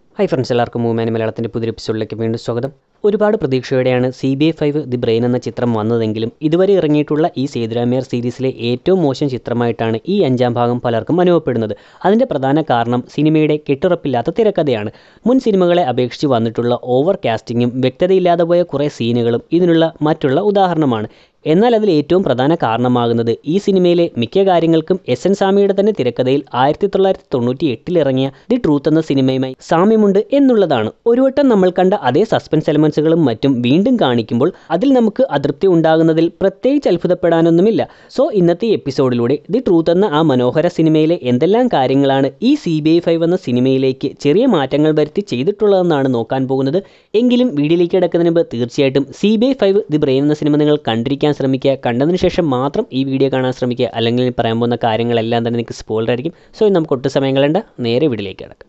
hi friends എല്ലാവർക്കും മൂമാനി മലയാളത്തിൻ്റെ പുതിയ എപ്പിസോഡിലേക്ക് വീണ്ടും സ്വാഗതം ഒരുപാട് പ്രതീക്ഷയോടെയാണ് C B I five the brain എന്ന ചിത്രം വന്നതെങ്കിലും ഇതുവരെ ഇറങ്ങിയിട്ടുള്ള ഈ സേതുരാമയ്യർ സീരീസിലെ ഏറ്റവും മോശം ചിത്രമായിട്ടാണ് ഈ അഞ്ചാം ഭാഗം പലർക്കും അനുഭവപ്പെടുന്നത് അതിൻ്റെ പ്രധാന കാരണം സിനിമയുടെ കെട്ടുറപ്പില്ലാത്ത തിരക്കഥയാണ് മുൻ സിനിമകളെ അപേക്ഷിച്ച് വന്നിട്ടുള്ള ഓവർ കാസ്റ്റിങ്ങും വ്യക്തതയില്ലാതെ പോയ കുറേ സീനുകളും ഇതിനുള്ള മറ്റുള്ള ഉദാഹരണമാണ് എന്നാൽ അതിൽ ഏറ്റവും പ്രധാന കാരണമാകുന്നത് ഈ സിനിമയിലെ മിക്ക കാര്യങ്ങൾക്കും എസ് എൻ സ്വാമിയുടെ തന്നെ തിരക്കഥയിൽ ആയിരത്തി തൊള്ളായിരത്തി തൊണ്ണൂറ്റി എട്ടിൽ ഇറങ്ങിയ ദി ട്രൂത്ത് എന്ന സിനിമയുമായി സാമ്യമുണ്ട് എന്നുള്ളതാണ് ഒരു വട്ടം നമ്മൾ കണ്ട അതേ സസ്പെൻസ് എലമെന്റ്സുകളും മറ്റും വീണ്ടും കാണിക്കുമ്പോൾ അതിൽ നമുക്ക് അതൃപ്തി ഉണ്ടാകുന്നതിൽ പ്രത്യേകിച്ച് അത്ഭുതപ്പെടാനൊന്നുമില്ല സോ ഇന്നത്തെ എപ്പിസോഡിലൂടെ ദി ട്രൂത്ത് എന്ന ആ മനോഹര സിനിമയിലെ എന്തെല്ലാം കാര്യങ്ങളാണ് ഈ സി ബി ഐ ഫൈവ് എന്ന സിനിമയിലേക്ക് ചെറിയ മാറ്റങ്ങൾ വരുത്തി ചെയ്തിട്ടുള്ളതെന്നാണ് നോക്കാൻ പോകുന്നത് എങ്കിലും വീഡിയോയിലേക്ക് കിടക്കുന്നതിന് മുമ്പ് തീർച്ചയായിട്ടും C B I five the brain എന്ന സിനിമ നിങ്ങൾ കണ്ടിരിക്കാൻ ശ്രമിക്കുക കണ്ടതിന് ശേഷം മാത്രം ഈ വീഡിയോ കാണാൻ ശ്രമിക്കുക അല്ലെങ്കിൽ ഈ പറയാൻ പോകുന്ന കാര്യങ്ങളെല്ലാം തന്നെ നിങ്ങൾക്ക് സ്പോയിലർ ആയിരിക്കും സോ ഇനി നമുക്ക് ഒട്ടും സമയം കളയണ്ട നേരെ വീഡിയോയിലേക്ക് കിടക്കാം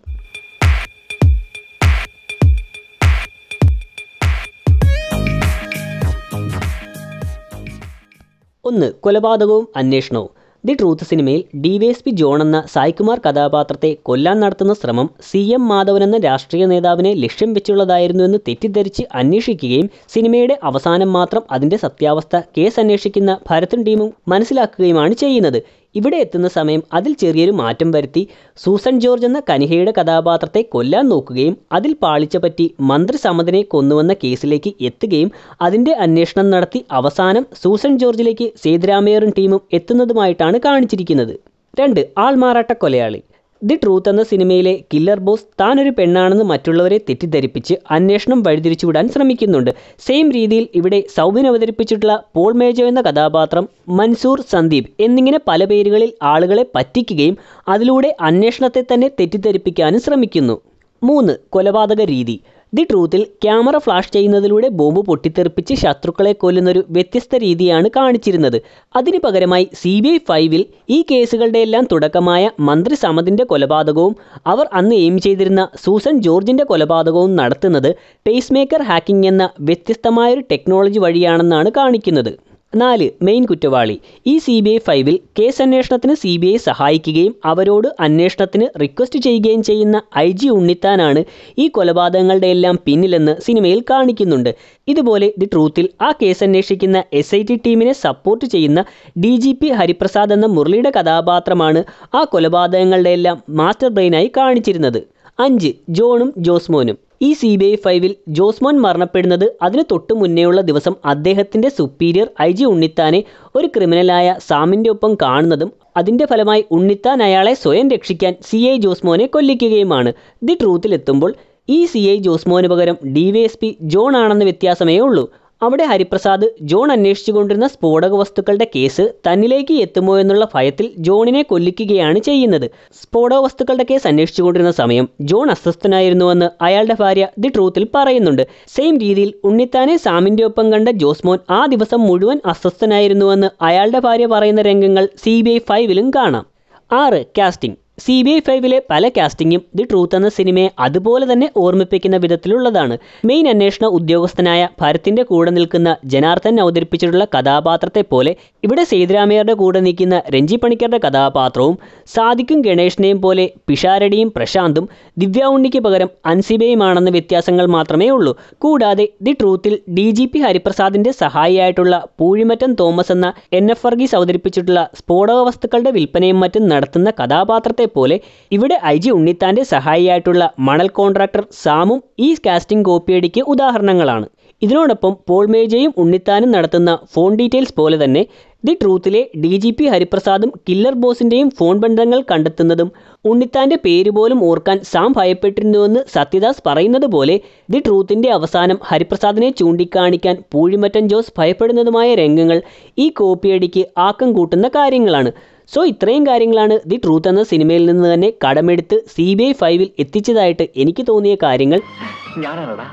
ഒന്ന് കൊലപാതകവും അന്വേഷണവും ദി ട്രൂത്ത് സിനിമയിൽ D Y S P John എന്ന സായ്കുമാർ കഥാപാത്രത്തെ കൊല്ലാൻ നടത്തുന്ന ശ്രമം സി എം മാധവൻ എന്ന രാഷ്ട്രീയ നേതാവിനെ ലക്ഷ്യം വെച്ചുള്ളതായിരുന്നുവെന്ന് തെറ്റിദ്ധരിച്ച് അന്വേഷിക്കുകയും സിനിമയുടെ അവസാനം മാത്രം അതിൻ്റെ സത്യാവസ്ഥ കേസ് അന്വേഷിക്കുന്ന ഭരതൻ ടീമും മനസ്സിലാക്കുകയുമാണ് ചെയ്യുന്നത് ഇവിടെ എത്തുന്ന സമയം അതിൽ ചെറിയൊരു മാറ്റം വരുത്തി സൂസൻ ജോർജ് എന്ന കനിഹയുടെ കഥാപാത്രത്തെ കൊല്ലാൻ നോക്കുകയും അതിൽ പാളിച്ച പറ്റി മന്ത്രി സമതിനെ കൊന്നുവന്ന കേസിലേക്ക് എത്തുകയും അതിൻ്റെ അന്വേഷണം നടത്തി അവസാനം സൂസൻ ജോർജിലേക്ക് സേതുരാമയ്യറും ടീമും എത്തുന്നതുമായിട്ടാണ് കാണിച്ചിരിക്കുന്നത് രണ്ട് ആൾമാറാട്ട കൊലയാളി ദി ട്രൂത്ത് എന്ന സിനിമയിലെ കില്ലർ ബോസ് താനൊരു പെണ്ണാണെന്ന് മറ്റുള്ളവരെ തെറ്റിദ്ധരിപ്പിച്ച് അന്വേഷണം വഴിതിരിച്ചുവിടാൻ ശ്രമിക്കുന്നുണ്ട് സെയിം രീതിയിൽ ഇവിടെ സൗബിൻ അവതരിപ്പിച്ചിട്ടുള്ള പോൾ മേജോ എന്ന കഥാപാത്രം മൻസൂർ സന്ദീപ് എന്നിങ്ങനെ പല പേരുകളിൽ ആളുകളെ പറ്റിക്കുകയും അതിലൂടെ അന്വേഷണത്തെ തന്നെ തെറ്റിദ്ധരിപ്പിക്കാനും ശ്രമിക്കുന്നു മൂന്ന് കൊലപാതക രീതി ദി ട്രൂത്തിൽ ക്യാമറ ഫ്ലാഷ് ചെയ്യുന്നതിലൂടെ ബോംബ് പൊട്ടിത്തെറിപ്പിച്ച് ശത്രുക്കളെ കൊല്ലുന്നൊരു വ്യത്യസ്ത രീതിയാണ് കാണിച്ചിരുന്നത് അതിനു പകരമായി സി ബി ഐ ഫൈവിൽ ഈ കേസുകളുടെ എല്ലാം തുടക്കമായ മന്ത്രി സമതിൻ്റെ കൊലപാതകവും അവർ അന്ന് എയിം ചെയ്തിരുന്ന സൂസൻ ജോർജിൻ്റെ കൊലപാതകവും നടത്തുന്നത് പേസ് മേക്കർ ഹാക്കിംഗ് എന്ന വ്യത്യസ്തമായൊരു ടെക്നോളജി വഴിയാണെന്നാണ് കാണിക്കുന്നത് നാല് മെയിൻ കുറ്റവാളി ഈ സി ബി ഐ ഫൈവിൽ കേസ് അന്വേഷണത്തിന് സി ബി ഐ സഹായിക്കുകയും അവരോട് അന്വേഷണത്തിന് റിക്വസ്റ്റ് ചെയ്യുകയും ചെയ്യുന്ന ഐ ജി ഉണ്ണിത്താനാണ് ഈ കൊലപാതകങ്ങളുടെ എല്ലാം പിന്നിലെന്ന് സിനിമയിൽ കാണിക്കുന്നുണ്ട് ഇതുപോലെ ദി ട്രൂത്തിൽ ആ കേസ് അന്വേഷിക്കുന്ന എസ് ഐ ടി ടീമിനെ സപ്പോർട്ട് ചെയ്യുന്ന ഡി ജി പി ഹരിപ്രസാദ് എന്ന മുരളിയുടെ കഥാപാത്രമാണ് ആ കൊലപാതകങ്ങളുടെ എല്ലാം മാസ്റ്റർ ബ്രെയിനായി കാണിച്ചിരുന്നത് അഞ്ച് ജോണും ജോസ്മോനും ഈ സി ബി ഐ ഫൈവിൽ ജോസ്മോൻ മരണപ്പെടുന്നത് അതിന് തൊട്ട് മുന്നേയുള്ള ദിവസം അദ്ദേഹത്തിൻ്റെ സുപ്പീരിയർ ഐ ജി ഉണ്ണിത്താനെ ഒരു ക്രിമിനലായ സാമിൻ്റെ ഒപ്പം കാണുന്നതും അതിൻ്റെ ഫലമായി ഉണ്ണിത്താൻ അയാളെ സ്വയം രക്ഷിക്കാൻ സി ഐ ജോസ്മോനെ കൊല്ലിക്കുകയുമാണ് ദി ട്രൂത്തിലെത്തുമ്പോൾ ഈ സി ഐ ജോസ്മോന് പകരം D Y S P John ആണെന്ന വ്യത്യാസമേ ഉള്ളൂ അവിടെ ഹരിപ്രസാദ് ജോൺ അന്വേഷിച്ചുകൊണ്ടിരുന്ന സ്ഫോടക വസ്തുക്കളുടെ കേസ് തന്നിലേക്ക് എത്തുമോ എന്നുള്ള ഭയത്തിൽ ജോണിനെ കൊല്ലിക്കുകയാണ് ചെയ്യുന്നത് സ്ഫോടക വസ്തുക്കളുടെ കേസ് അന്വേഷിച്ചുകൊണ്ടിരുന്ന സമയം ജോൺ അസ്വസ്ഥനായിരുന്നുവെന്ന് അയാളുടെ ഭാര്യ ദി ട്രൂത്തിൽ പറയുന്നുണ്ട് സെയിം രീതിയിൽ ഉണ്ണിത്താനെ സാമിൻ്റെ ഒപ്പം കണ്ട ജോസ്മോൻ ആ ദിവസം മുഴുവൻ അസ്വസ്ഥനായിരുന്നുവെന്ന് അയാളുടെ ഭാര്യ പറയുന്ന രംഗങ്ങൾ സി ബി ഐ ഫൈവിലും കാണാം ആറ് കാസ്റ്റിംഗ് സി ബി ഐ ഫൈവിലെ പല കാസ്റ്റിംഗും ദി ട്രൂത്ത് എന്ന സിനിമയെ അതുപോലെ തന്നെ ഓർമ്മിപ്പിക്കുന്ന വിധത്തിലുള്ളതാണ് മെയിൻ അന്വേഷണ ഉദ്യോഗസ്ഥനായ ഭരത്തിന്റെ കൂടെ നിൽക്കുന്ന ജനാർദ്ദൻ അവതരിപ്പിച്ചിട്ടുള്ള കഥാപാത്രത്തെ പോലെ ഇവിടെ സേതുരാമയ്യരുടെ കൂടെ നിൽക്കുന്ന രഞ്ജി പണിക്കരുടെ കഥാപാത്രവും സാദിക്കും ഗണേഷിനെയും പോലെ പിഷാരടിയും പ്രശാന്തും ദിവ്യ ഉണ്ണിക്ക് പകരം അൻസിബയുമാണെന്ന വ്യത്യാസങ്ങൾ മാത്രമേ ഉള്ളൂ കൂടാതെ ദി ട്രൂത്തിൽ ഡി ജി പി ഹരിപ്രസാദിന്റെ സഹായിയായിട്ടുള്ള പൂഴിമറ്റം തോമസ് എന്ന എൻ എഫ് വർഗീസ് അവതരിപ്പിച്ചിട്ടുള്ള സ്ഫോടക വസ്തുക്കളുടെ വിൽപ്പനയും മറ്റും നടത്തുന്ന കഥാപാത്രത്തെ പോലെ ഇവിടെ ഐ ജി ഉണ്ണിത്താന്റെ സഹായിയായിട്ടുള്ള മണൽ കോൺട്രാക്ടർ സാമും ഈ കാസ്റ്റിംഗ് കോപ്പിയടിക്ക് ഉദാഹരണങ്ങളാണ് ഇതിനോടൊപ്പം പോൾ മേജയും ഉണ്ണിത്താനും നടത്തുന്ന ഫോൺ ഡീറ്റെയിൽസ് പോലെ തന്നെ ദി ട്രൂത്തിലെ ഡി ജി പി ഹരിപ്രസാദും കില്ലർ ബോസിൻ്റെയും ഫോൺ ബന്ധങ്ങൾ കണ്ടെത്തുന്നതും ഉണ്ണിത്താൻ്റെ പേര് പോലും ഓർക്കാൻ സാം ഭയപ്പെട്ടിരുന്നുവെന്ന് സത്യദാസ് പറയുന്നത് പോലെ ദി ട്രൂത്തിൻ്റെ അവസാനം ഹരിപ്രസാദിനെ ചൂണ്ടിക്കാണിക്കാൻ പൂഴിമറ്റൻ ജോസ് ഭയപ്പെടുന്നതുമായ രംഗങ്ങൾ ഈ കോപ്പിയടിക്ക് ആക്കം കൂട്ടുന്ന കാര്യങ്ങളാണ് സോ ഇത്രയും കാര്യങ്ങളാണ് ദി ട്രൂത്ത് എന്ന സിനിമയിൽ നിന്ന് തന്നെ കടമെടുത്ത് സി ബി ഐ ഫൈവിൽ എത്തിച്ചതായിട്ട് എനിക്ക് തോന്നിയ കാര്യങ്ങൾ ഞാനാണടാ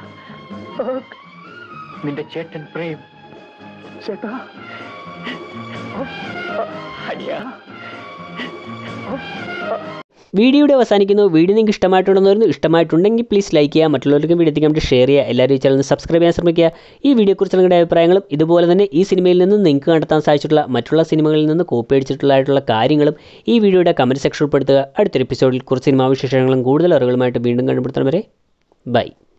നിന്റെ ചേട്ടൻ പ്രേം ചേട്ടാ അനിയ വീഡിയോയുടെ അവസാനിക്കുന്നു വീഡിയോ നിങ്ങൾക്ക് ഇഷ്ടമായിട്ടുണ്ടെന്ന് വരുന്നു ഇഷ്ടമായിട്ടുണ്ടെങ്കിൽ പ്ലീസ് ലൈക്ക് ചെയ്യുക മറ്റുള്ളവർക്കും വീഡിയോ എത്തിക്കാൻ ഷെയർ ചെയ്യുക എല്ലാവരും ഈ ചാനൽ സബ്സ്ക്രൈബ് ചെയ്യാൻ ശ്രമിക്കുക ഈ വീഡിയോയെക്കുറിച്ച് നിങ്ങളുടെ അഭിപ്രായങ്ങളും ഇതുപോലെ തന്നെ ഈ സിനിമയിൽ നിന്ന് നിങ്ങൾക്ക് കണ്ടെത്താൻ സാധിച്ചിട്ടുള്ള മറ്റുള്ള സിനിമകളിൽ നിന്ന് കോപ്പി അടിച്ചിട്ടുള്ളതായിട്ടുള്ള കാര്യങ്ങളും ഈ വീഡിയോയുടെ കമൻറ്റ് സെക്ഷനിൽ ഉൾപ്പെടുത്തുക അടുത്തൊരു എപ്പിസോഡിൽ കുറച്ച് സിനിമാ വിശേഷങ്ങളും കൂടുതൽ അറിവുകളുമായിട്ട് വീണ്ടും കണ്ടുപിടുത്തം വരെ ബൈ